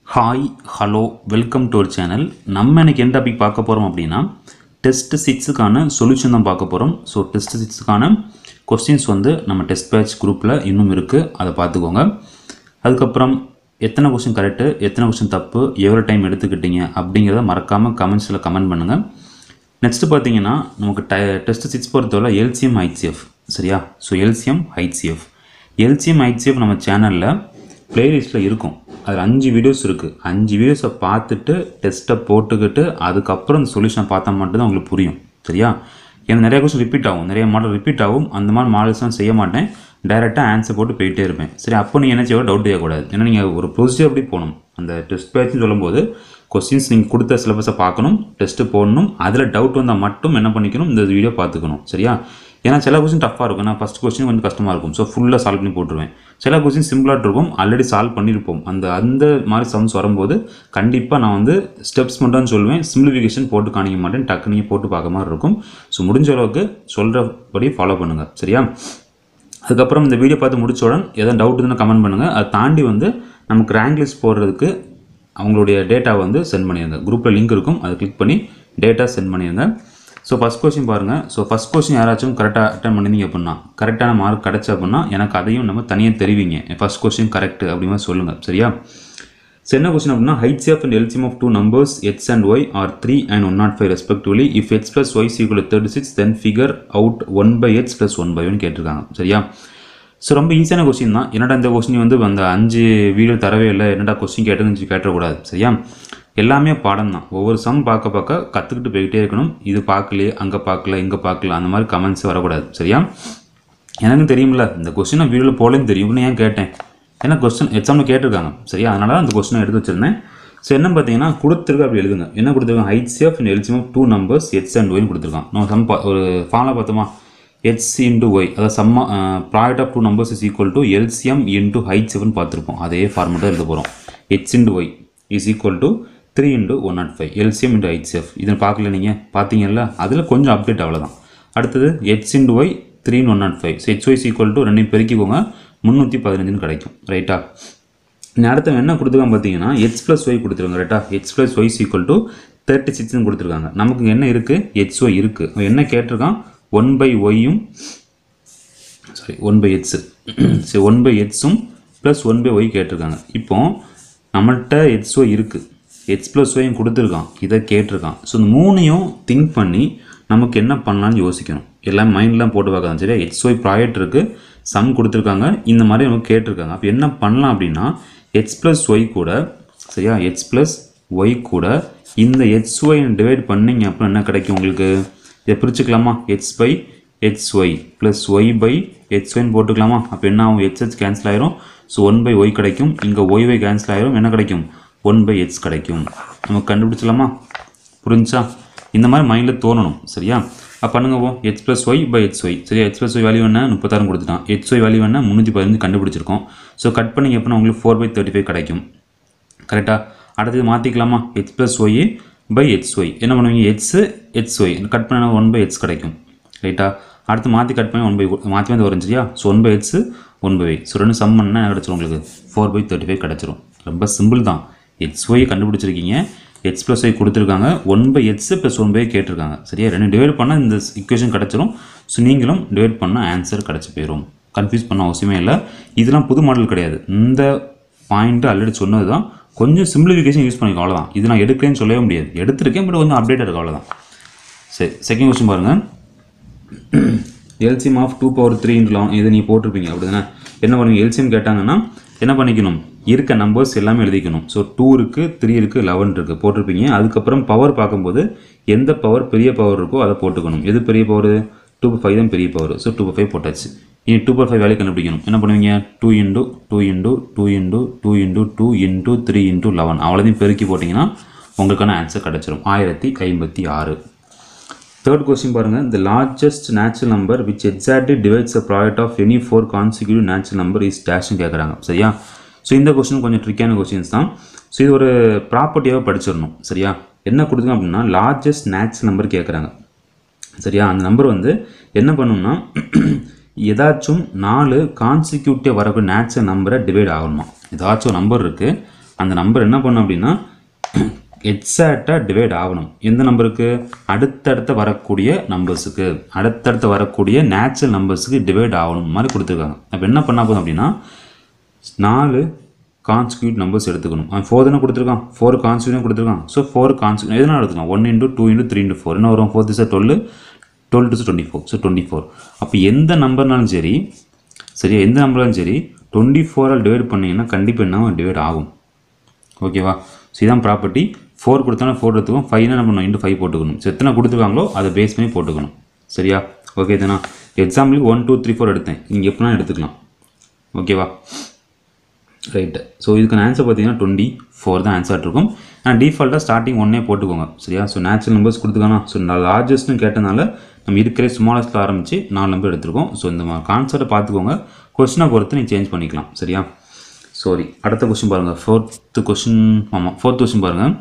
hi hello welcome to our channel நம்ம இன்னைக்கு என்ன டாபிக் பார்க்க போகிறோம் அப்படின்னா டெஸ்ட் சிக்ஸுக்கான சொல்யூஷன் தான் பார்க்க போகிறோம் ஸோ டெஸ்ட் சிக்ஸுக்கான கொஸ்டின்ஸ் வந்து நம்ம டெஸ்ட் பேட்ச் குரூப்பில் இன்னும் இருக்குது அதை பார்த்துக்கோங்க அதுக்கப்புறம் எத்தனை கொஸ்டின் கரெக்டு எத்தனை கொஸ்டின் தப்பு எவ்வளோ டைம் எடுத்துக்கிட்டீங்க அப்படிங்கிறத மறக்காமல் கமெண்ட்ஸில் கமெண்ட் பண்ணுங்கள் நெக்ஸ்ட் பார்த்தீங்கன்னா நமக்கு டை டெஸ்ட் சிக்ஸ் பொறுத்தவரை எல்சிஎம் ஹைச்சிஎஃப் சரியா so LCM HCF LCM HCF நம்ம சேனலில் பிளேலிஸ்ட்டில் இருக்கும் அதில் அஞ்சு வீடியோஸ் இருக்குது அஞ்சு வீடியோஸை பார்த்துட்டு டெஸ்ட்டை போட்டுக்கிட்டு அதுக்கப்புறம் அந்த சொல்யூஷனை பார்த்தா மட்டும்தான் உங்களுக்கு புரியும் சரியா எனக்கு நிறைய கொஸ்டின் ரிப்பீட் ஆகும் நிறைய மாடல் ரிப்பீட் ஆகும் அந்த மாதிரி மாடல்ஸ்லாம் செய்ய மாட்டேன் டைரெக்டாக ஆன்சர் போட்டு போயிட்டே இருப்பேன் சரி அப்போ நீங்கள் என்ன செய்ய டவுட் செய்யக்கூடாது ஏன்னா நீங்கள் ஒரு ப்ரொசீஜர் அப்படி போகணும் அந்த டெஸ்ட் பேட்ச்னு சொல்லும்போது கொஸ்டின்ஸ் நீங்கள் கொடுத்த சிலபஸை பார்க்கணும் டெஸ்ட்டு போடணும் அதில் டவுட் வந்தால் மட்டும் என்ன பண்ணிக்கணும் இந்த வீடியோ பார்த்துக்கணும் சரியா ஏன்னா சில கொஸ்டின் டஃப்பாக இருக்கும் நான் ஃபஸ்ட் கொஸ்டின் கொஞ்சம் கஷ்டமாக இருக்கும் ஸோ ஃபுல்லாக சால்வ் பண்ணி போட்டுருவேன் சில கொஸ்டின் சிம்பிளாக இருக்கும் ஆல்ரெடி சால்வ் பண்ணியிருப்போம் அந்த அந்த மாதிரி சம்ஸ் வரும்போது கண்டிப்பாக நான் வந்து ஸ்டெப்ஸ் மட்டும் தான் சொல்லுவேன் சிம்பிளிஃபிகேஷன் போட்டு காணிக்க மாட்டேன் டக்கு நீங்கள் போட்டு பார்க்க மாதிரி இருக்கும் ஸோ முடிஞ்ச அளவுக்கு சொல்கிறபடி ஃபாலோ பண்ணுங்கள் சரியா அதுக்கப்புறம் இந்த வீடியோ பார்த்து முடிச்ச உடனே எதாவது டவுட் இருந்தால் கமெண்ட் பண்ணுங்கள் அதை தாண்டி வந்து நமக்கு ரேங்க் லிஸ்ட் போடுறதுக்கு அவங்களுடைய டேட்டா வந்து சென்ட் பண்ணிடுங்க குரூப்பில் லிங்க் இருக்கும் அதை கிளிக் பண்ணி டேட்டா சென்ட் பண்ணிடுங்க ஸோ ஃபஸ்ட் கொஸ்டின் பாருங்கள் ஸோ ஃபஸ்ட் கொஸ்டின் யாராச்சும் கரெக்டாக அட்டன் பண்ணிருந்தீங்க அப்படின்னா கரெக்டான மார்க் கிடச்ச அப்படின்னா எனக்கு அதையும் நம்ம தனியாக தெரிவிங்க ஃபஸ்ட் கொஸ்டின் கரெக்ட் அப்படிங்கிற சொல்லுங்கள் சரியா ஸோ என்ன கொஸ்டின் அப்படின்னா ஹைட்ஸ் and LCM of two numbers x and y are three and one nought five respectively if x plus y is equal thirty six then figure out one by x plus one by one கேட்டிருக்காங்க சரியா so ரொம்ப ஈஸியான question தான் என்னடா இந்த question வந்து அந்த அஞ்சு வீடியோ தரவே இல்லை என்னடா கொஸ்டின் கேட்டதுன்னு கேட்டக்கூடாது சரியா எல்லாமே பாடம் தான் ஒவ்வொரு சம் பார்க்க பார்க்க கற்றுக்கிட்டு போய்கிட்டே இருக்கணும் இது பார்க்கலையே அங்கே பார்க்கல இங்கே பார்க்கல அந்த மாதிரி கமெண்ட்ஸ் வரக்கூடாது சரியா எனக்கும் தெரியும்ல இந்த கொஸ்டின் நான் வீடியோவில் போலேன்னு தெரியும்னு ஏன் கேட்டேன் ஏன்னா கொஸ்டின் எக்ஸாமில் கேட்டிருக்காங்க சரியா அதனால தான் அந்த கொஸ்டினை எடுத்து வச்சிருந்தேன் ஸோ என்ன பார்த்தீங்கன்னா கொடுத்துருக்கு அப்படி எழுதுங்க என்ன கொடுத்துருக்காங்க HCF and LCM two numbers x and ஒய்னு கொடுத்துருக்கான் நம்ம சம் பா ஒரு ஃபார்முலா பார்த்தோமா எக்ஸ் இன்டு ஒய் அதாவது சம்மா product of two numbers is equal to LCM into ஹைட் செவன் பார்த்துருப்போம் அதே ஃபார்மெட்டாக எழுத போகிறோம் x into y is equal to three into one nought five LCM into HCF இதை பார்க்கல நீங்கள் பார்த்தீங்கல்ல அதில் கொஞ்சம் அப்டேட் அவ்வளோதான் அடுத்தது x into y three one nought five so x y is equal to ரெண்டையும் பெருக்கிக்கோங்க முந்நூற்றி பதினஞ்சுன்னு கிடைக்கும் ரைட்டா இனி அடுத்து என்ன கொடுத்துருக்காங்க பார்த்தீங்கன்னா எக்ஸ் ப்ளஸ் ஒய் கொடுத்துருக்காங்க ரைட்டா x plus y is equal to thirty சிக்ஸ்னு கொடுத்துருக்காங்க நமக்கு இங்க என்ன இருக்குது எக்ஸ் ஒய் இருக்குது அவன் என்ன கேட்டிருக்கான் ஒன் பை ஒய்யும் சாரி ஒன் பை எக்ஸு சரி ஒன் பை எக்ஸும் ப்ளஸ் ஒன் பை ஒய் கேட்டிருக்காங்க இப்போ நம்மள்கிட்ட எக்ஸ் ஒய் இருக்குது எக்ஸ் ப்ளஸ் ஒய்யும் கொடுத்துருக்கான் இதை கேட்டிருக்கான் ஸோ இந்த மூணையும் திங்க் பண்ணி நமக்கு என்ன பண்ணலாம்னு யோசிக்கணும் எல்லாம் மைண்ட்லாம் போட்டு பார்க்கலாம் சரியா எக்ஸ் ஒய் ப்ராஜெக்ட் இருக்குது சம் கொடுத்துருக்காங்க இந்த மாதிரி நமக்கு கேட்டிருக்காங்க அப்போ என்ன பண்ணலாம் அப்படின்னா எக்ஸ் ப்ளஸ் ஒய் கூட சரியா எக்ஸ் ப்ளஸ் ஒய் கூட இந்த எக்ஸ் ஒய் டிவைட் பண்ணிங்க அப்புறம் என்ன கிடைக்கும் உங்களுக்கு இதை பிரிச்சுக்கலாமா x by x y plus y by x ஒய்னு போட்டுக்கலாமா அப்போ என்ன ஆகும் எக்ஸ் எக்ஸ் கேன்சல் ஆயிரும் ஸோ ஒன் பை ஒய் கிடைக்கும் இங்கே ஒய் ஒய் கேன்சல் ஆயிரும் என்ன கிடைக்கும் ஒன் பை எக்ஸ் கிடைக்கும் நம்ம கண்டுபிடிச்சலாமா புரிஞ்சா இந்த மாதிரி மைண்டில் தோணணும் சரியா அப்போ பண்ணுங்க போ x plus y by x y சரியா எக்ஸ் ப்ளஸ் ஒய் வேல்யூ என்ன முப்பத்தாயிரம் கொடுத்துட்டான் எக்ஸ் ஒய் வேல்யூ என்ன முந்நூற்றி பதினஞ்சு கண்டுபிடிச்சிருக்கோம் ஸோ கட் பண்ணிங்க எப்படின்னா உங்களுக்கு ஃபோர் பை தேர்ட்டி ஃபைவ் கிடைக்கும் கரெக்டாக அடுத்தது மாற்றிக்கலாமா x plus y by x y என்ன பண்ணுவீங்க எக்ஸு எக்ஸ் ஒய் கட் பண்ண ஒன் பை எக்ஸ் கிடைக்கும் ரைட்டா அடுத்து மாற்றி கட் பண்ணி ஒன் பை மாற்றி வந்து வரும் சரியா so one by x one by so ரெண்டு சம் பண்ணால் என்ன கிடச்சிரும் உங்களுக்கு ஃபோர் பை தேர்ட்டி ஃபைவ் கிடச்சிரும் ரொம்ப சிம்பிள் தான் எக்ஸ் ஒய் கண்டுபிடிச்சிருக்கீங்க எக்ஸ் ப்ளஸ் ஒய் கொடுத்துருக்காங்க one by x plus one by கேட்டிருக்காங்க சரியா ரெண்டு டிவைட் பண்ணால் இந்த இக்குவேஷன் கிடச்சிரும் ஸோ நீங்களும் டிவைட் பண்ணால் ஆன்சர் கிடச்சி போயிடும் கன்ஃபியூஸ் பண்ண அவசியமே இல்லை இதெல்லாம் புது மாடல் கிடையாது இந்த பாயிண்ட்டு ஆல்ரெடி சொன்னது தான் கொஞ்சம் சிம்பிளிஃபிகேஷன் யூஸ் பண்ணிக்கோ அவ்வளோதான் இது நான் எடுக்கிறேன்னு சொல்லவே முடியாது எடுத்திருக்கேன் பட் கொஞ்சம் அப்டேட் இருக்கு அவ்வளோதான் சரி செகண்ட் கொஸ்டின் பாருங்கள் LCM of two power three இன்ட்லாம் இது நீ போட்டிருப்பீங்க அப்படிதானே என்ன பண்ணுவீங்க எல்சிஎம் கேட்டாங்கன்னா என்ன பண்ணிக்கணும் இருக்க நம்பர்ஸ் எல்லாமே எழுதிக்கணும் ஸோ டூ இருக்குது த்ரீ இருக்குது லெவன் இருக்குது போட்டிருப்பீங்க அதுக்கப்புறம் பவர் பார்க்கும்போது எந்த பவர் பெரிய பவர் இருக்கோ அதை போட்டுக்கணும் எது பெரிய பவர் டூ பை ஃபைவ் தான் பெரிய power so two by five போட்டாச்சு இனி டூ பை ஃபைவ் வேலையை கண்டுபிடிக்கணும் என்ன பண்ணுவீங்க two into two into two into two into two into three into eleven அவ்வளோதையும் பெருக்கி போட்டிங்கன்னா உங்களுக்கான ஆன்சர் கிடச்சிரும் ஆயிரத்தி ஐம்பத்தி ஆறு தேர்ட் கொஸ்டின் பாருங்கள் the largest natural number which exactly divides the product of any four consecutive natural number is டேஷ்னு கேட்குறாங்க சரியா ஸோ இந்த கொஸ்டின் கொஞ்சம் ட்ரிக்கான கொஸ்டின்ஸ் தான் ஸோ இது ஒரு ப்ராப்பர்ட்டியாக படிச்சிடணும் சரியா என்ன கொடுத்துங்க அப்படின்னா லார்ஜஸ்ட் நேச்சுரல் நம்பர் கேட்குறாங்க சரியா அந்த நம்பர் வந்து என்ன பண்ணும்னா ஏதாச்சும் நாலு கான்சிக்யூட்டிவ் வரக்கூடிய நேச்சுரல் நம்பரை டிவைட் ஆகணுமா ஏதாச்சும் நம்பர் இருக்குது அந்த நம்பர் என்ன பண்ணும் அப்படின்னா எக்ஸாக்டாக டிவைட் ஆகணும் எந்த நம்பருக்கு அடுத்தடுத்த வரக்கூடிய நம்பர்ஸுக்கு அடுத்தடுத்து வரக்கூடிய நேச்சுரல் நம்பர்ஸுக்கு டிவைட் ஆகணும் மாதிரி கொடுத்துருக்காங்க அப்போ என்ன பண்ண போதும் அப்படின்னா நாலு கான்ஸ்டியூட் நம்பர்ஸ் எடுத்துக்கணும் அவன் ஃபோர் தானே கொடுத்துருக்கான் ஃபோர் கான்ஸ்டியூட் கொடுத்துருக்கான் ஸோ ஃபோர் கான்ஸ்டியூட் எதனால் எடுத்துக்கலாம் one into two into three into four என்ன வரும் four this twelve twelve two twenty four so twenty four அப்போ எந்த நம்பர்னாலும் சரி சரியா எந்த நம்பர்னாலும் சரி டுவெண்ட்டி ஃபோரால் டிவைட் பண்ணிங்கன்னா கண்டிப்பாக என்ன டிவைட் ஆகும் ஓகேவா ஸோ இதான் ப்ராப்பர்ட்டி ஃபோர் கொடுத்தோன்னா ஃபோர் எடுத்துக்கணும் ஃபைவ்னா என்ன பண்ணணும் இன்ட்டு ஃபைவ் போட்டுக்கணும் ஸோ எத்தனை கொடுத்துருக்காங்களோ அதை பேஸ் பண்ணி போட்டுக்கணும் சரியா ஓகே தானா எக்ஸாம்பிளுக்கு ஒன் டூ த்ரீ ஃபோர் எடுத்தேன் நீங்கள் எப்படினா எடுத்துக்கலாம் ஓகேவா ரைட்டு ஸோ இதுக்கான ஆன்சர் பார்த்தீங்கன்னா டுவெண்ட்டி ஃபோர் தான் ஆன்சர் இருக்கும் ஆனால் டிஃபால்ட்டாக ஸ்டார்டிங் ஒன்னே போட்டுக்கோங்க சரியா ஸோ நேச்சுரல் நம்பர்ஸ் கொடுத்துக்கணும் ஸோ நான் லார்ஜஸ்ட்னு கேட்டனால நம்ம இருக்கிற ஸ்மாலஸ்ட்டில் ஆரம்பித்து நாலு நம்பர் எடுத்திருக்கோம் ஸோ இந்த கான்செப்டை பார்த்துக்கோங்க கொஸ்டினை பொறுத்து நீங்கள் சேஞ்ச் பண்ணிக்கலாம் சரியா சாரி அடுத்த கொஸ்டின் பாருங்கள் ஃபோர்த்து கொஸ்டின் ஆமாம் ஃபோர்த் கொஸ்டின் பாருங்கள்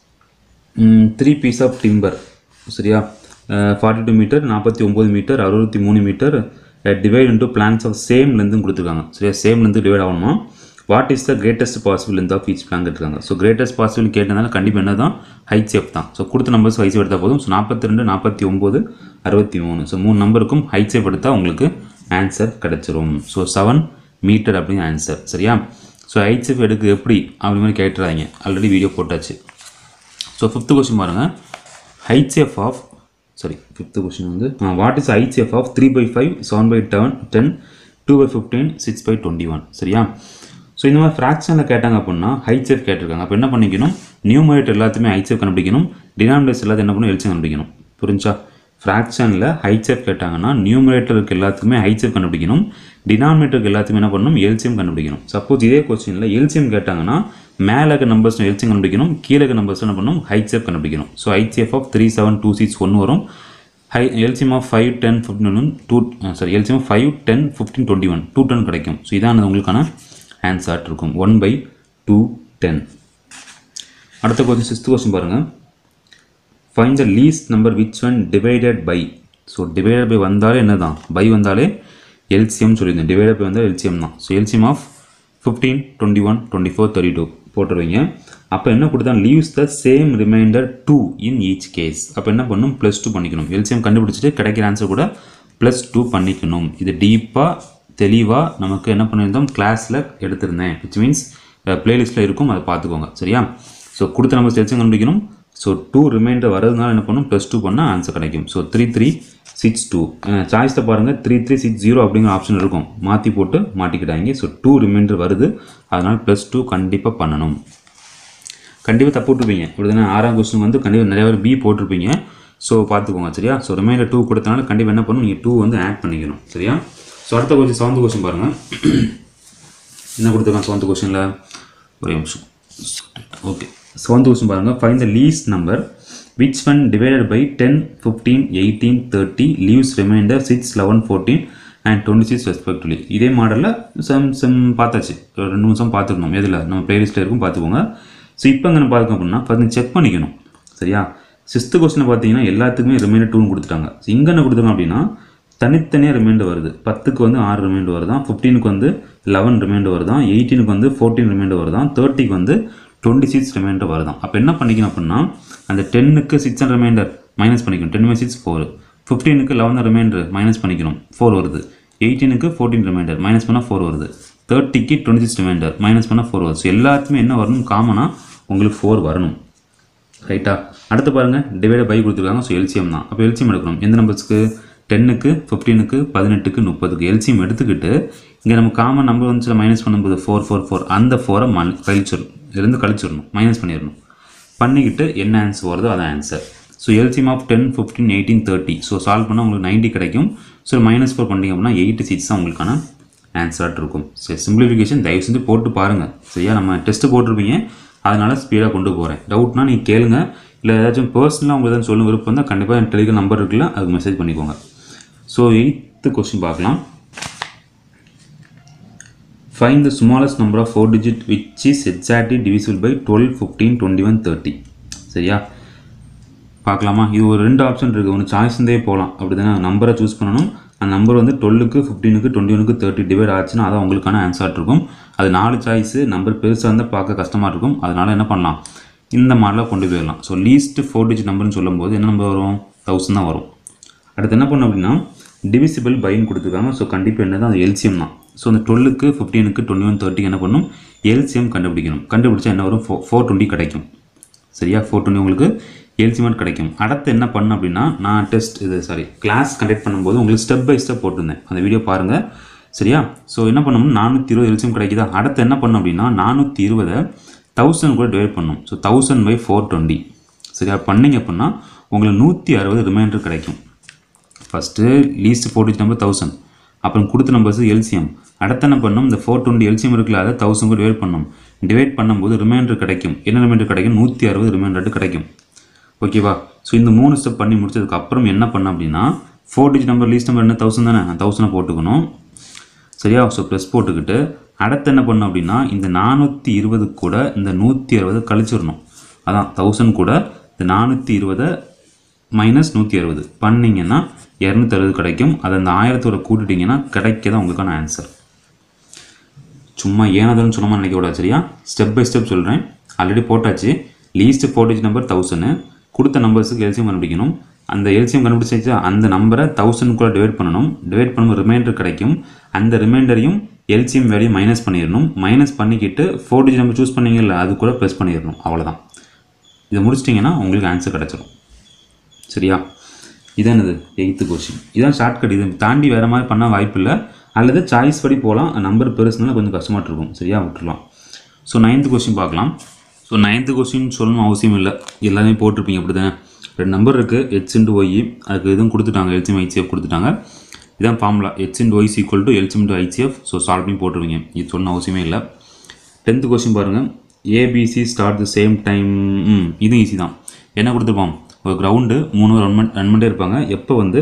த்ரீ பீஸ் ஆஃப் டிம்பர் சரியா ஃபார்ட்டி டூ மீட்டர் நாற்பத்தி ஒம்பது மீட்டர் அறுபத்தி மூணு metre divide into planks of same லென்த்தும் கொடுத்துருக்காங்க சரியா சேம் லென்த்து டிவைட் ஆகணுமா what is the greatest possible length of each plank கேட்டிருக்காங்க ஸோ கிரேட்டஸ்ட் பாசிபிள் கேட்டனால கண்டிப்பாக என்ன தான் ஹைட் சேஃப் தான் ஸோ கொடுத்த நம்பர்ஸ் ஹைட் சேஃப் எடுத்தால் போதும் ஸோ நாற்பத்தி ரெண்டு நாற்பத்தி ஒம்பது அறுபத்தி மூணு ஸோ மூணு நம்பருக்கும் ஹைட் சேஃப் எடுத்தால் உங்களுக்கு ஆன்சர் கிடச்சிரும் ஸோ செவன் மீட்டர் அப்படின்னு ஆன்சர் சரியா ஸோ ஹைட் சேஃப் எடுக்க எப்படி அப்படி மாதிரி கேட்டுறாங்க ஆல்ரெடி வீடியோ போட்டாச்சு ஸோ ஃபிஃப்த்து கொஸ்டின் பாருங்கள் HCF of sorry fifth question வந்து what is HCF of three by five seven by டெவன் ten two by fifteen six by twenty one சரியா ஸோ இந்த மாதிரி ஃப்ராக்ஷனில் கேட்டாங்க அப்படின்னா ஹைட் சேஃப் கேட்டிருக்காங்க அப்போ என்ன பண்ணிக்கணும் நியூமரேட்டர் எல்லாத்தையுமே ஹைட் சேஃப் கண்டுபிடிக்கணும் டினாமினேட்டர்ஸ் எல்லாத்தையும் என்ன பண்ணணும் எல்சியம் கண்டுபிடிக்கணும் புரிஞ்சா ஃப்ராக்ஷனில் ஹைட் சேஃப் கேட்டாங்கன்னா நியூமரேட்டருக்கு எல்லாத்துக்குமே ஹைட் சேஃப் கண்டுபிடிக்கணும் டினாமினேட்டருக்கு எல்லாத்தையுமே என்ன பண்ணணும் எல்சியம் கண்டுபிடிக்கணும் சப்போஸ் இதே கொஸ்டினில் எல்சியம் கேட்டாங்கன்னா மேலே இருக்க நம்பர்ஸ் எல்சியம் கண்டுபிடிக்கணும் கீழே இருக்க நம்பர்ஸ் என்ன பண்ணணும் ஹைட் சேஃப் கண்டுபிடிக்கணும் so HCF of three seven two six ஒன்று வரும் ஹை LCM of five ten fifteen one two sorry LCM five ten fifteen twenty one two ten கிடைக்கும் ஸோ இதான் உங்களுக்கான ஆன்சர் இருக்கும் ஒன் பை டூ டென் அடுத்த question sixth question பாருங்கள் find the least number which when divided by so divided by வந்தாலே என்ன தான் by வந்தாலே எல்சிஎம் சொல்லியிருந்தேன் டிவைடட் பை வந்தால் எல்சிஎம் தான் so LCM of fifteen twenty one twenty four thirty two போட்டுருவீங்க அப்போ என்ன கொடுத்தா leaves the same remainder two in each case அப்போ என்ன பண்ணணும் ப்ளஸ் டூ பண்ணிக்கணும் எல்சிஎம் கண்டுபிடிச்சிட்டு கிடைக்கிற ஆன்சர் கூட ப்ளஸ் டூ பண்ணிக்கணும் இது டீப்பாக தெளிவாக நமக்கு என்ன பண்ணியிருந்தோம் கிளாஸில் எடுத்திருந்தேன் விச் மீன்ஸ் பிளேலிஸ்ட்டில் இருக்கும் அதை பார்த்துக்கோங்க சரியா ஸோ கொடுத்த நம்ம எல்சிஎம் கண்டுபிடிக்கணும் ஸோ டூ ரிமைண்டர் வரதுனால என்ன பண்ணும் ப்ளஸ் டூ பண்ணால் ஆன்சர் கிடைக்கும் so three three six two சாய்ஸில் பாருங்கள் த்ரீ த்ரீ சிக்ஸ் ஜீரோ அப்படிங்கிற ஆப்ஷன் இருக்கும் மாற்றி போட்டு மாட்டிக்கிட்டாங்க ஸோ டூ ரிமைண்டர் வருது அதனால் ப்ளஸ் டூ கண்டிப்பாக பண்ணணும் கண்டிப்பாக தப்பு விட்டுருப்பீங்க இப்படி தானே ஆறாம் கொஸ்டின் வந்து கண்டிப்பாக நிறைய பேர் பி போட்டிருப்பீங்க ஸோ பார்த்துக்கோங்க சரியா ஸோ ரிமைண்டர் டூ கொடுத்தனால கண்டிப்பாக என்ன பண்ணணும் நீங்கள் டூ வந்து ஆட் பண்ணிக்கணும் சரியா ஸோ அடுத்த கொஸ்டின் செவன்த் கொஸ்டின் பாருங்கள் என்ன கொடுத்துருக்கான் செவன்த் கொஸ்டினில் ஒரே நிமிஷம் ஓகே செவன்த் கொஸ்டின் பாருங்கள் find the least number which when divided by ten fifteen eighteen thirty leaves remainder six eleven fourteen and twenty six respectively இதே மாடலில் சம் சம் பார்த்தாச்சு ஒரு ரெண்டு நிமிஷம் பார்த்துக்கணும் எதில் நம்ம பிளேலிஸ்ட்டில் இருக்கும் பார்த்துக்கோங்க ஸோ இப்போ அங்கே பார்க்க அப்படின்னா ஃபஸ்ட் செக் பண்ணிக்கணும் சரியா சிக்ஸ்த்து கொஸ்டினை பார்த்தீங்கன்னா எல்லாத்துக்குமே ரிமைண்டர் டூன்னு கொடுத்துட்டாங்க ஸோ இங்கே என்ன கொடுத்துருக்கோம் அப்படின்னா தனித்தனியாக ரிமைண்டர் வருது பத்துக்கு வந்து ஆறு ரிமைண்டர் வருதான் ஃபிஃப்டீனுக்கு வந்து லெவன் ரிமைண்டர் வருதான் எயிட்டீனுக்கு வந்து ஃபோர்டீன் ரிமைண்டர் வருதான் தேர்ட்டிக்கு வந்து டுவெண்ட்டி சிக்ஸ் ரிமைண்டர் வருதான் அப்போ என்ன பண்ணிக்கணும் அப்படின்னா அந்த டென்னுக்கு சிக்ஸ் ஹண்ட்ரட் ரிமைண்டர் மைனஸ் பண்ணிக்கணும் டென் மை சிக்ஸ் ஃபோர் ஃபிஃப்டீனுக்கு லெவன் ரிமைண்டர் மைனஸ் பண்ணிக்கணும் ஃபோர் வருது எயிட்டீனுக்கு ஃபோர்டீன் ரிமைண்டர் மைனஸ் பண்ணால் ஃபோர் வருது தேர்ட்டிக்கு டுவெண்ட்டி சிக்ஸ் ரிமைண்டர் மைனஸ் பண்ணால் ஃபோர் வருது ஸோ எல்லாத்துக்குமே என்ன வரணும் காமனாக உங்களுக்கு ஃபோர் வரணும் ரைட்டா அடுத்து பாருங்கள் டிவைட் பை கொடுத்துருக்காங்க ஸோ எல்சிஎம் தான் அப்போ எல்சிஎம் எடுக்கணும் எந்த நம்பர்ஸ்க்கு டென்னுக்கு ஃபிஃப்டீனுக்கு பதினெட்டுக்கு முப்பதுக்கு எல்சிஎம் எடுத்துக்கிட்டு இங்கே நம்ம காமன் நம்பர் வந்து மைனஸ் பண்ணும்போது ஃபோர் ஃபோர் ஃபோர் அந்த ஃபோரை ம கழிச்சிடணும் இருந்து கழிச்சிடணும் மைனஸ் பண்ணிடணும் பண்ணிக்கிட்டு என்ன ஆன்சர் வருதோ அதான் answer so LCM of ten fifteen eighteen thirty so solve பண்ணால் உங்களுக்கு நைன்ட்டி கிடைக்கும் ஸோ மைனஸ் ஃபோர் பண்ணிங்க அப்படின்னா எயிட்டி சிக்ஸ் தான் உங்களுக்கான ஆன்சராக இருக்கும் சரி சிம்பிளிஃபிகேஷன் தயவு செஞ்சு போட்டு பாருங்கள் சரியா நம்ம டெஸ்ட்டு போட்டிருப்பீங்க அதனால் ஸ்பீடாக கொண்டு போகிறேன் டவுட்னா நீங்கள் கேளுங்க இல்லை ஏதாச்சும் பர்சனலாக உங்களுக்கு எதாவது சொல்ல விருப்பம் தான் கண்டிப்பாக என் டெலிகிராம் நம்பர் இருக்குல்ல அதுக்கு மெசேஜ் பண்ணிக்கோங்க ஸோ எயித்து கொஸ்டின் பார்க்கலாம் find the smallest number of four digit which is exactly divisible by twelve fifteen twenty one thirty சரியா பார்க்கலாமா இது ஒரு ரெண்டு ஆப்ஷன் இருக்குது ஒன்று சாய்ஸ் இருந்தே போகலாம் அப்படி தானே நம்பரை சூஸ் பண்ணணும் அந்த நம்பர் வந்து டுவெல்லுக்கு ஃபிஃப்டீனுக்கு டுவெண்ட்டி ஒனுக்கு தேர்ட்டி டிவைட் ஆச்சுன்னா அதான் உங்களுக்கான ஆன்சர் இருக்கும் அது நாலு சாய்ஸு நம்பர் பெருசாக இருந்தால் பார்க்க கஷ்டமாக இருக்கும் அதனால் என்ன பண்ணலாம் இந்த மாடலாக கொண்டு போயிடலாம் ஸோ லீஸ்ட் ஃபோர் டிஜிட் நம்பர்னு சொல்லும்போது என்ன நம்பர் வரும் தௌசண்ட் தான் வரும் அடுத்து என்ன பண்ணோம் அப்படின்னா டிவிசிபிள் பைன்னு கொடுத்துருக்காங்க ஸோ கண்டிப்பாக என்ன தான் அது எல்சிஎம் தான் ஸோ அந்த டுவெல்லுக்கு ஃபிஃப்டீனுக்கு டுவெண்ட்டி ஒன் தேர்ட்டிக்கு என்ன பண்ணணும் எல்சிஎம் கண்டுபிடிக்கணும் கண்டுபிடிச்சா என்ன வரும் ஃபோ ஃபோர் டுவெண்ட்டி கிடைக்கும் சரியா ஃபோர் டுவெண்ட்டி உங்களுக்கு எல்சிஎம் கிடைக்கும் அடுத்து என்ன பண்ணணும் அப்படின்னா நான் டெஸ்ட் இது சாரி கிளாஸ் கண்டக்ட் பண்ணும்போது உங்களுக்கு ஸ்டெப் பை ஸ்டெப் போட்டிருந்தேன் அந்த வீடியோ பாருங்கள் சரியா ஸோ என்ன பண்ணணும் நானூற்றி இருபது எல்சிஎம் கிடைக்குதா அடுத்து என்ன பண்ணணும் அப்படின்னா நானூற்றி இருபதை தௌசண்ட் கூட டிவைட் பண்ணணும் so thousand by four twenty சரியா பண்ணீங்க அப்படின்னா உங்களுக்கு நூற்றி அறுபது ரிமைண்டர் கிடைக்கும் first least four digit number thousand அப்புறம் கொடுத்த நம்பர்ஸ் எல்சிஎம் அடுத்து என்ன பண்ணணும் இந்த ஃபோர் டுவெண்ட்டி எல்சிஎம் இருக்குல்ல அதை தௌசண்ட் கூட டிவைட் பண்ணணும் டிவைட் பண்ணும்போது ரிமைண்டர் கிடைக்கும் என்ன ரிமைண்டர் கிடைக்கும் நூற்றி அறுபது ரிமைண்டர் கிடைக்கும் ஓகேவா ஸோ இந்த மூணு ஸ்டெப் பண்ணி முடிச்சதுக்கு அப்புறம் என்ன பண்ண அப்படின்னா four digit number least number என்ன தௌசண்ட் தானே தௌசண்டை போட்டுக்கணும் சரியா ஸோ ப்ளஸ் போட்டுக்கிட்டு அடுத்து என்ன பண்ணணும் அப்படின்னா இந்த நானூற்றி இருபது கூட இந்த நூற்றி அறுபது கழிச்சிடணும் அதான் தௌசண்ட் கூட இந்த நானூற்றி இருபதை மைனஸ் நூற்றி அறுபது பண்ணிங்கன்னா இரநூத்தி அறுபது கிடைக்கும் அதை அந்த ஆயிரத்தோட கூட்டிட்டிங்கன்னா கிடைக்கதான் உங்களுக்கான ஆன்சர் சும்மா ஏனாதல்னு சொல்லாமல் நினைக்கக்கூடாது சரியா ஸ்டெப் பை ஸ்டெப் சொல்கிறேன் ஆல்ரெடி போட்டாச்சு least four digit number thousand கொடுத்த நம்பர்ஸுக்கு எல்சிஎம் கண்டுபிடிக்கணும் அந்த எல்சிஎம் கண்டுபிடிச்சா அந்த நம்பரை தௌசண்ட் கூட டிவைட் பண்ணணும் டிவைட் பண்ணும்போது ரிமைண்டர் கிடைக்கும் அந்த ரிமைண்டரையும் எல்சிஎம் வேல்யூ மைனஸ் பண்ணிடணும் மைனஸ் பண்ணிக்கிட்டு ஃபோர் டிஜிட் நம்பர் சூஸ் பண்ணீங்கல்ல அது கூட ப்ளஸ் பண்ணிடணும் அவ்வளோதான் இதை முடிச்சிட்டிங்கன்னா உங்களுக்கு ஆன்சர் கிடச்சிரும் சரியா இதான் இது எயித்து கொஸ்டின் இதான் ஷார்ட்கட் இது தாண்டி வேறு மாதிரி பண்ண வாய்ப்பு இல்லை அல்லது சாய்ஸ் படி போகலாம் நம்பர் பெருசுனால கொஞ்சம் கஷ்டமாக இருக்கும் சரியா விட்டுறலாம் ஸோ நைன்த்து கொஸ்டின் பார்க்கலாம் ஸோ நைன்த்து கொஸ்டின் சொல்லணும் அவசியம் இல்லை எல்லாமே போட்டிருப்பீங்க அப்படி தானே ரெண்டு நம்பர் இருக்குது ஹெச் இன்டு ஒய் அதுக்கு எதுவும் கொடுத்துட்டாங்க எல்சிஎம் ஐசிஎஃப் கொடுத்துட்டாங்க இதான் ஃபார்முலா ஹெச் இன்டு ஒய்ஸ் equal to LCM into HCF so solve பண்ணி போட்டுருவீங்க இது சொல்லணும் அவசியமே இல்லை டென்த்து கொஸ்டின் பாருங்கள் ABC start the same time ம் இதுவும் ஈஸி தான் என்ன கொடுத்துருப்போம் ஒரு கிரவுண்டு மூணு ரன் பண்ண ரன் பண்ணிட்டே இருப்பாங்க எப்போ வந்து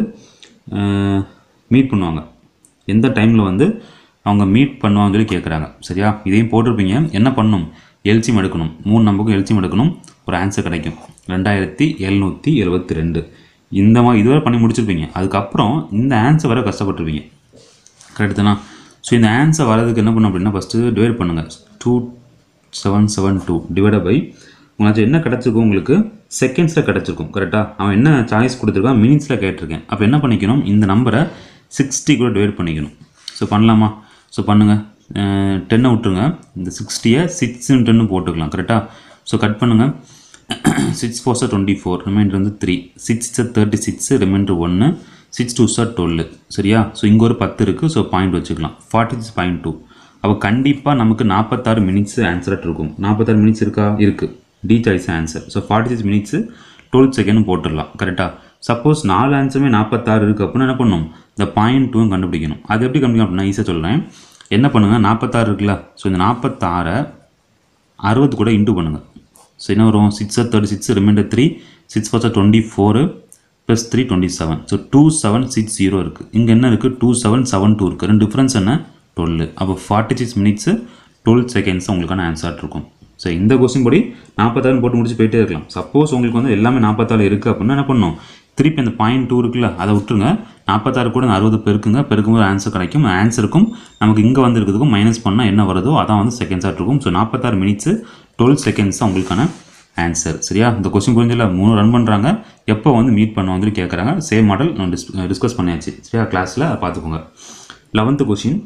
மீட் பண்ணுவாங்க எந்த டைமில் வந்து அவங்க மீட் பண்ணுவாங்கன்னு சொல்லி கேட்குறாங்க சரியா இதையும் போட்டிருப்பீங்க என்ன பண்ணணும் எல்சியம் எடுக்கணும் மூணு நம்பருக்கும் எல்சியம் எடுக்கணும் ஒரு ஆன்சர் கிடைக்கும் ரெண்டாயிரத்தி எழுநூற்றி எழுபத்தி ரெண்டு இந்த மாதிரி இதுவரை பண்ணி முடிச்சிருப்பீங்க அதுக்கப்புறம் இந்த ஆன்சர் வர கஷ்டப்பட்டுருப்பீங்க கரெக்டு தானா ஸோ இந்த ஆன்சர் வரதுக்கு என்ன பண்ணணும் அப்படின்னா ஃபஸ்ட்டு டிவைட் பண்ணுங்கள் two seven seven two divide by உங்களுக்கு என்ன கிடச்சிருக்கும் உங்களுக்கு செகண்ட்ஸில் கிடச்சிருக்கும் கரெக்டாக அவன் என்ன சாய்ஸ் கொடுத்துருக்கான் மினிட்ஸில் கேட்டிருக்கேன் அப்போ என்ன பண்ணிக்கணும் இந்த நம்பரை சிக்ஸ்டி கூட டிவைட் பண்ணிக்கணும் ஸோ பண்ணலாமா ஸோ பண்ணுங்கள் டென்னை விட்டுருங்க இந்த சிக்ஸ்டியை சிக்ஸ் டென்னு போட்டுக்கலாம் கரெக்டாக ஸோ கட் பண்ணுங்கள் சிக்ஸ் ஃபோர் சார் டுவெண்ட்டி ஃபோர் ரிமைண்டர் வந்து த்ரீ சிக்ஸ் சார் தேர்ட்டி சிக்ஸ் ரிமைண்டர் ஒன்று சிக்ஸ் டூ சார் டுவெல் சரியா ஸோ இங்கே ஒரு பத்து இருக்குது ஸோ பாயிண்ட் வச்சுக்கலாம் ஃபார்ட்டி சிக்ஸ் பாயிண்ட் டூ அப்போ கண்டிப்பாக நமக்கு நாற்பத்தாறு மினிட்ஸ் ஆன்சராக இருக்கும் நாற்பத்தாறு மினிட்ஸ் இருக்கா இருக்குது D choice answer so forty six minutes twelve second போட்டுடலாம் கரெக்டாக சப்போஸ் நாலு ஆன்சருமே நாற்பத்தாறு இருக்குது அப்படின்னா என்ன பண்ணணும் இந்த பாயிண்ட் டூவும் கண்டுபிடிக்கணும் அது எப்படி கண்டுபிடிக்கணும் அப்படின்னா ஈஸியாக சொல்கிறேன் என்ன பண்ணுங்கள் நாற்பத்தாறு இருக்குல்ல ஸோ இந்த நாற்பத்தாறை அறுபது கூட இன்ட்டு பண்ணுங்கள் ஸோ என்ன வரும் six thirty six remainder three six four twenty four plus three twenty seven so two seven six zero இருக்குது இங்கே என்ன இருக்குது டூ செவன் செவன் டூ இருக்குது ரெண்டு டிஃப்ரென்ஸ் என்ன டுவெல் அப்போ forty six minutes twelve seconds உங்களுக்கான ஆன்சர் இருக்கும் ஸோ இந்த கொஸ்டின் படி நாற்பத்தாறு போட்டு முடிச்சு போயிட்டே இருக்கலாம் சப்போஸ் உங்களுக்கு வந்து எல்லாமே நாற்பத்தாறு இருக்குது அப்படின்னா என்ன பண்ணணும் திருப்பி அந்த பாயிண்ட் டூ இருக்குல்ல அதை விட்டுருங்க நாற்பத்தாறு கூட அறுபது பெருக்குங்க பெருக்கும்போது ஆன்சர் கிடைக்கும் ஆன்சருக்கும் நமக்கு இங்கே வந்துருக்கிறதுக்கும் மைனஸ் பண்ணால் என்ன வருதோ அதான் வந்து செகண்ட்ஸாக இருக்கும் ஸோ நாற்பத்தாறு மினிட்ஸு டுவெல் செகண்ட்ஸ் தான் உங்களுக்கான ஆன்சர் சரியா இந்த கொஸ்டின் புரிஞ்சல மூணு ரன் பண்ணுறாங்க எப்போ வந்து மீட் பண்ணுவாங்கன்னு கேட்குறாங்க சேம் மாடல் நான் டிஸ் டிஸ்கஸ் பண்ணியாச்சு சரியா கிளாஸில் அதை பார்த்துக்கோங்க லெவன்த்து கொஸ்டின்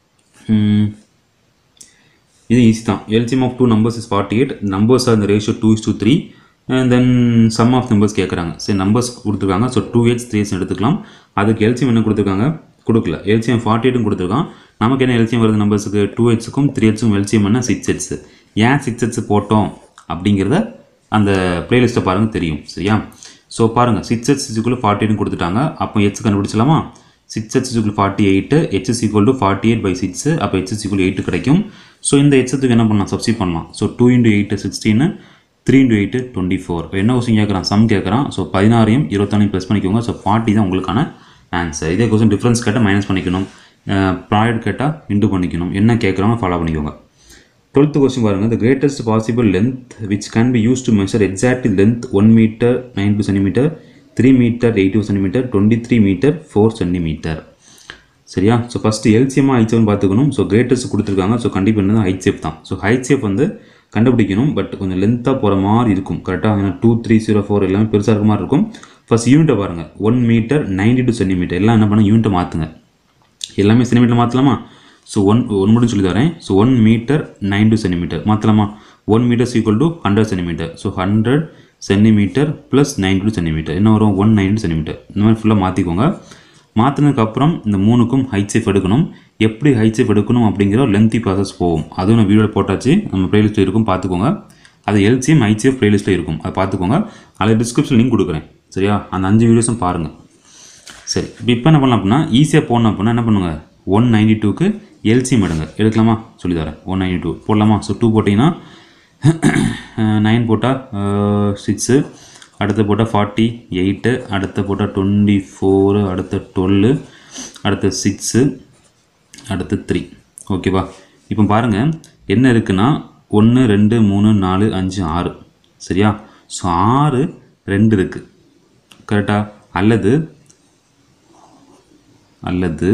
இது ஈஸி தான் LCM of two numbers is forty eight numbers are in the ratio two is two three then sum of numbers கேட்குறாங்க சரி நம்பர்ஸ் கொடுத்துருக்காங்க ஸோ டூ எயிட்ஸ் த்ரீ எடுத்துக்கலாம் அதுக்கு எல்சிஎம் என்ன கொடுத்துருக்காங்க கொடுக்கல எல்சிஎம் ஃபார்ட்டி எயிட்டும் கொடுத்துருக்கான் நமக்கு என்ன எல்சிஎம் வருது நம்பர்ஸுக்கு டூ ஹெட்ஸுக்கும் த்ரீ ஹெட்ஸுக்கும் எல்சிஎம் என்ன சிக்ஸ் ஹெட்ஸ் ஏன் சிக்ஸ் ஹெட்ஸ் போட்டோம் அப்படிங்கிறத அந்த பிளேலிஸ்ட்டை பாருங்கள் தெரியும் சரியா ஸோ பாருங்கள் சிக்ஸ் ஹெட்ஸ் இக்குள்ள ஃபார்ட்டி எயிட்னு கொடுத்துட்டாங்க அப்போ ஹெட்ஸ் கண்டுபிடிச்சலாமா six H equal forty eight H's equal to forty eight by six அப்போ ஹெச்எஸ் ஈக்குவல் எயிட்டு கிடைக்கும் ஸோ இந்த ஹெச்எத்துக்கு என்ன பண்ணலாம் சப்ஸ்டி பண்ணலாம் so two into eight sixteen three into eight twenty four என்ன கொஸ்டின் கேட்குறான் சம் கேட்குறான் ஸோ பதினாறையும் இருபத்தாலையும் ப்ளஸ் பண்ணிக்கோங்க ஸோ ஃபார்ட்டி தான் உங்களுக்கான ஆன்சர் இதே கொஸ்டின் டிஃப்ரென்ஸ் கேட்டால் மைனஸ் பண்ணிக்கணும் ப்ராடக்ட் கேட்டால் இன்டு பண்ணிக்கணும் என்ன கேட்குறாங்க ஃபாலோ பண்ணிக்கோங்க டுவெல்த் கொஸ்டின் பாருங்க the greatest possible length which can be used to measure exact length 1 meter 92 centimeter 3 meter 82 centimeter 23 meter 4 centimeter சரியா ஸோ ஃபஸ்ட்டு எல்சிஎம்மா ஹைச்செஃப்னு பார்த்துக்கணும் ஸோ கிரேட்டஸ்ட் கொடுத்துருக்காங்க ஸோ கண்டிப்பாக என்னது ஹைச்செஃப் தான் ஸோ ஹைச்செஃப் வந்து கண்டுபிடிக்கணும் பட் கொஞ்சம் லென்த்தாக போகிற மாதிரி இருக்கும் கரெக்டாக ஏன்னா டூ த்ரீ ஜீரோ ஃபோர் எல்லாமே பெருசாக இருக்க மாதிரி இருக்கும் ஃபஸ்ட் யூனிட்டை பாருங்கள் one meter ninety two centimeter எல்லாம் என்ன பண்ண யூனிட்டை மாற்றுங்க எல்லாமே சென்டிமீட்டர் மாற்றலாமா ஸோ ஒன் ஒன் மட்டும் சொல்லி தரேன் so one meter nine two centimeter மாற்றலாமா one meters equal to hundred centimeter so hundred centimeter plus nine two centimeter என்ன வரும் ஒன் நைன்டி சென்டிமீட்டர் இந்த மாதிரி ஃபுல்லாக மாற்றிக்கோங்க மாற்றினதுக்கப்புறம் இந்த மூணுக்கும் ஹைட் சேஃப் எடுக்கணும் எப்படி ஹைட் சேஃப் எடுக்கணும் அப்படிங்கிற ஒரு லென்த்தி ப்ராசஸ் போகும் அதுவும் நான் வீடியோவில் போட்டாச்சு நம்ம ப்ளேலிஸ்ட்டில் இருக்கும் பார்த்துக்கோங்க அது எல்சிஎம் ஹைட்சிஎஃப் ப்ளேலிஸ்ட்டில் இருக்கும் அதை பார்த்துக்கோங்க அதில் டிஸ்கிரிப்ஷன் லிங்க் கொடுக்குறேன் சரியா அந்த அஞ்சு வீடியோஸும் பாருங்கள் சரி இப்போ இப்போ என்ன பண்ணலாம் அப்படின்னா ஈஸியாக போடணும் அப்படின்னா என்ன பண்ணுங்க ஒன் நைன்டி டூக்கு எல்சிஎம் எடுங்க எடுக்கலாமா சொல்லி தரேன் ஒன் நைன்டி டூ போடலாமா ஸோ டூ போட்டிங்கன்னா நைன் போட்டால் சிக்ஸு அடுத்து போட்டால் ஃபார்ட்டி எயிட்டு அடுத்து போட்டால் டுவெண்ட்டி ஃபோரு அடுத்து டுவெல்லு அடுத்து சிக்ஸு அடுத்து த்ரீ ஓகேவா இப்போ பாருங்கள் என்ன இருக்குன்னா ஒன்று ரெண்டு மூணு நாலு அஞ்சு ஆறு சரியா ஸோ ஆறு ரெண்டு இருக்குது கரெக்டாக அல்லது அல்லது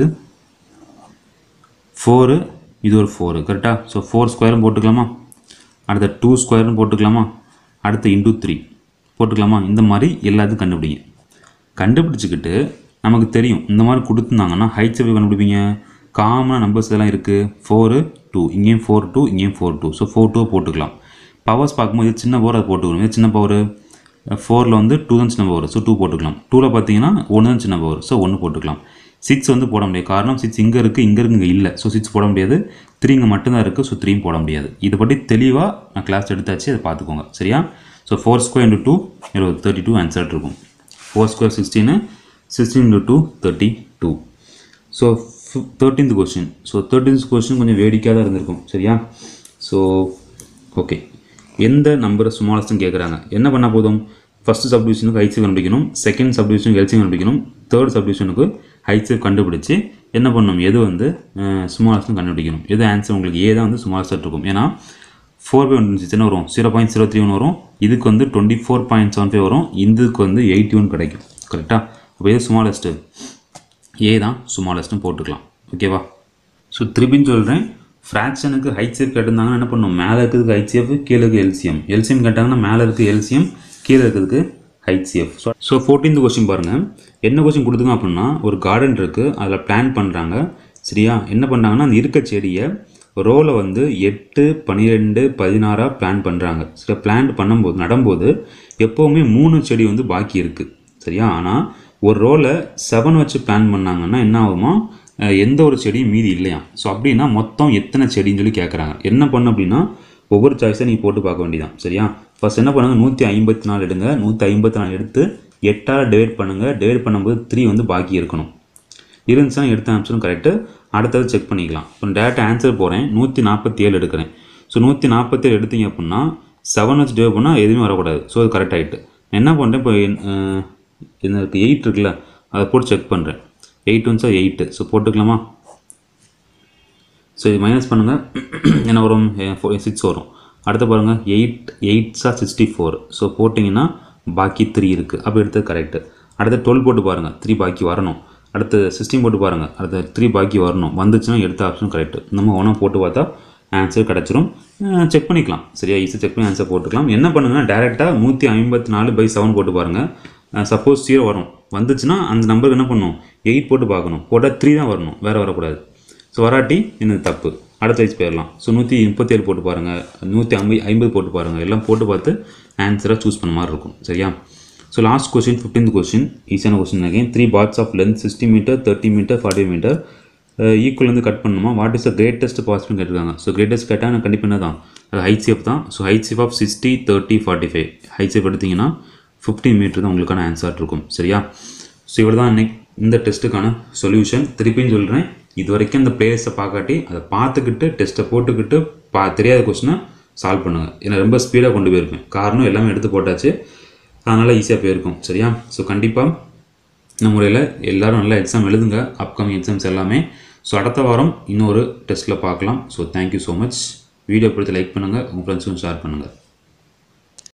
ஃபோரு இது ஒரு ஃபோரு கரெக்டாக ஸோ ஃபோர் ஸ்கொயரும் போட்டுக்கலாமா அடுத்த டூ ஸ்கொயரும் போட்டுக்கலாமா அடுத்து இன்டூ த்ரீ போட்டுக்கலாமா இந்த மாதிரி எல்லாத்தையும் கண்டுபிடிங்க கண்டுபிடிச்சிக்கிட்டு நமக்கு தெரியும் இந்த மாதிரி கொடுத்துருந்தாங்கன்னா ஹைட்ஸ் எப்படி கண்டுபிடிப்பீங்க காமனாக நம்பர்ஸ் இதெல்லாம் இருக்குது ஃபோரு டூ இங்கேயும் ஃபோர் டூ இங்கேயும் four two so four two போட்டுக்கலாம் பவர்ஸ் பார்க்கும்போது இது சின்ன பவர் அது போட்டுக்கணும் இது சின்ன பவர் ஃபோரில் வந்து டூ தான் சின்ன பவர் ஸோ டூ போட்டுக்கலாம் டூவில் பார்த்தீங்கன்னா ஒன்று தான் சின்ன பவர் ஸோ ஒன்று போட்டுக்கலாம் சிக்ஸ் வந்து போட முடியாது காரணம் சிக்ஸ் இங்கே இருக்குது இங்கே இருக்கு இங்கே இல்லை ஸோ சிக்ஸ் போட முடியாது த்ரீ இங்கே மட்டும்தான் இருக்குது ஸோ த்ரீயும் போட முடியாது இதை பற்றி தெளிவாக நான் கிளாஸ் எடுத்தாச்சு அதை பார்த்துக்கோங்க சரியா so four square into two இருபது தேர்ட்டி டூ ஆன்சர் இருக்கும் four square sixteen sixteen into two thirty two so thirteenth question so thirteenth question கொஞ்சம் வேடிக்கையாக தான் இருந்திருக்கும் சரியா ஸோ ஓகே எந்த நம்பரை ஸ்மாலஸ்ட்னு கேட்குறாங்க என்ன பண்ண போதும் ஃபஸ்ட்டு சப்டிவிஷனுக்கு ஹைட்ஸு கண்டுபிடிக்கணும் செகண்ட் சப்டிவிஷனுக்கு எல்சி கண்டுபிடிக்கணும் தேர்ட் சப்டிவிஷனுக்கு ஹைட்ஸு கண்டுபிடிச்சு என்ன பண்ணணும் எது வந்து ஸ்மாலஸ்ட்னு கண்டுபிடிக்கணும் எது ஆன்சர் உங்களுக்கு ஏ தான் வந்து ஸ்மாலஸ்டாக இருக்கும் ஏன்னா ஃபோர் பை ஒன் என்ன வரும் zero point zero three one வரும் இதுக்கு வந்து twenty four point seven five வரும் இதுக்கு வந்து எயிட்டி ஒன் கிடைக்கும் கரெக்டாக அப்போ எது ஸ்மாலஸ்ட்டு ஏ தான் ஸ்மாலஸ்ட்னு போட்டுக்கலாம் ஓகேவா ஸோ திருப்பின்னு சொல்கிறேன் ஃப்ராக்ஷனுக்கு ஹைட்ஸிஎஃப் கேட்டிருந்தாங்கன்னா என்ன பண்ணணும் மேலே இருக்கிறதுக்கு ஹைட்ஸிஎஃப் கீழே இருக்க எல்சிஎம் எல்சிஎம் கேட்டாங்கன்னா மேலே இருக்க எல்சிஎம் கீழே இருக்கிறதுக்கு HCF so so fourteenth question பாருங்கள் என்ன கொஸ்டின் கொடுத்துங்க அப்படின்னா ஒரு கார்டன் இருக்குது அதில் பிளான் பண்ணுறாங்க சரியா என்ன பண்ணுறாங்கன்னா அந்த இருக்க செடியை ரோவில் வந்து எட்டு பன்னிரெண்டு பதினாறாக பிளான் பண்ணுறாங்க சரி பிளான் பண்ணும்போது நடும்போது எப்போவுமே மூணு செடி வந்து பாக்கி இருக்குது சரியா ஆனால் ஒரு ரோவில் செவன் வச்சு பிளான் பண்ணாங்கன்னா என்ன ஆகுமா அஹ் எந்த ஒரு செடியும் மீதி இல்லையா ஸோ அப்படின்னா மொத்தம் எத்தனை செடின்னு சொல்லி கேட்குறாங்க என்ன பண்ண அப்படின்னா ஒவ்வொரு சாய்ஸை நீ போட்டு பார்க்க வேண்டியதான் சரியா ஃபர்ஸ்ட் என்ன பண்ணுங்க நூற்றி ஐம்பத்தி நாலு எடுங்க நூற்றி ஐம்பத்தி நாலு எடுத்து எட்டால் டிவைட் பண்ணுங்கள் டிவைட் பண்ணும்போது த்ரீ வந்து பாக்கி இருக்கணும் இருந்துச்சுன்னா எடுத்த ஆன்சரும் கரெக்டு அடுத்தது செக் பண்ணிக்கலாம் இப்போ டேரெக்டாக ஆன்சர் போகிறேன் நூற்றி நாற்பத்தி ஏழு எடுக்கிறேன் ஸோ நூற்றி நாற்பத்தி ஏழு எடுத்தீங்க அப்படின்னா செவன் வச்சு டிவைட் பண்ணால் எதுவுமே வரக்கூடாது ஸோ அது கரெக்ட் ஆகிட்டு நான் என்ன பண்ணுறேன் இப்போ அஹ், என்ன இருக்குது எயிட் இருக்குல்ல அதை போட்டு செக் பண்ணுறேன் எயிட் ஒன்ஸா எயிட்டு ஸோ போட்டுக்கலாமா ஸோ இது மைனஸ் பண்ணுங்கள் என்ன வரும் சிக்ஸ் வரும் அடுத்து பாருங்கள் எயிட் எயிட்ஸா சிக்ஸ்டி ஃபோர் ஸோ போட்டிங்கன்னா பாக்கி த்ரீ இருக்குது அப்போ எடுத்தது கரெக்டு அடுத்து டுவெல் போட்டு பாருங்கள் த்ரீ பாக்கி வரணும் அடுத்து சிக்ஸ்டீன் போட்டு பாருங்கள் அடுத்து த்ரீ பாக்கி வரணும் வந்துச்சுன்னா எடுத்த ஆப்ஷன் கரெக்டு நம்ம ஒன்றா போட்டு பார்த்தா ஆன்சர் கிடச்சிரும் செக் பண்ணிக்கலாம் சரியா ஈஸி செக் பண்ணி ஆன்சர் போட்டுக்கலாம் என்ன பண்ணுங்கன்னா டேரெக்டாக நூற்றி ஐம்பத்தி நாலு பை செவன் போட்டு பாருங்கள் சப்போஸ் ஜீரோ வரும் வந்துச்சுன்னா அந்த நம்பருக்கு என்ன பண்ணணும் எயிட் போட்டு பார்க்கணும் போட்டால் த்ரீ தான் வரணும் வேறு வரக்கூடாது ஸோ வராட்டி என்னது தப்பு அடுத்த வயசு போயிடலாம் ஸோ நூற்றி முப்பத்தேழு போட்டு பாருங்கள் நூற்றி ஐம்பது ஐம்பது போட்டு பாருங்கள் எல்லாம் போட்டு பார்த்து ஆன்சராக சூஸ் பண்ண மாதிரி இருக்கும் சரியா so last question fifteenth question ஈஸியான question again three parts of length sixty meter thirty meter forty meter equal வந்து கட் பண்ணணுமா what is the greatest possible கேட்டிருக்காங்க ஸோ கிரேட்டஸ்ட் கேட்டால் நான் கண்டிப்பாக என்ன தான் அது ஹைட்ஸிஎஃப் தான் so HCF of sixty thirty forty five HCF எடுத்தீங்கன்னா ஃபிஃப்டீன் மீட்டர் தான் உங்களுக்கான ஆன்சர் இருக்கும் சரியா ஸோ இவ்வளோ தான் இன்னைக்கு இந்த டெஸ்ட்டுக்கான சொல்யூஷன் திருப்பியும் சொல்கிறேன் இது வரைக்கும் இந்த பிளேயர்ஸை பார்க்காட்டி அதை பார்த்துக்கிட்டு டெஸ்ட்டை போட்டுக்கிட்டு பா தெரியாத கொஸ்டினை சால்வ் பண்ணுங்கள் ஏன்னா ரொம்ப ஸ்பீடாக கொண்டு போயிருப்பேன் காரணம் எல்லாமே எடுத்து போட்டாச்சு அதனால் ஈஸியாக போயிருக்கும் சரியா ஸோ கண்டிப்பாக இந்த முறையில் எல்லாரும் நல்லா எக்ஸாம் எழுதுங்க அப்கமிங் எக்ஸாம்ஸ் எல்லாமே ஸோ அடுத்த வாரம் இன்னொரு டெஸ்ட்டில் பார்க்கலாம் so thank you so much video பிடித்து லைக் பண்ணுங்கள் உங்கள் ஃப்ரெண்ட்ஸுக்கும் ஷேர் பண்ணுங்கள்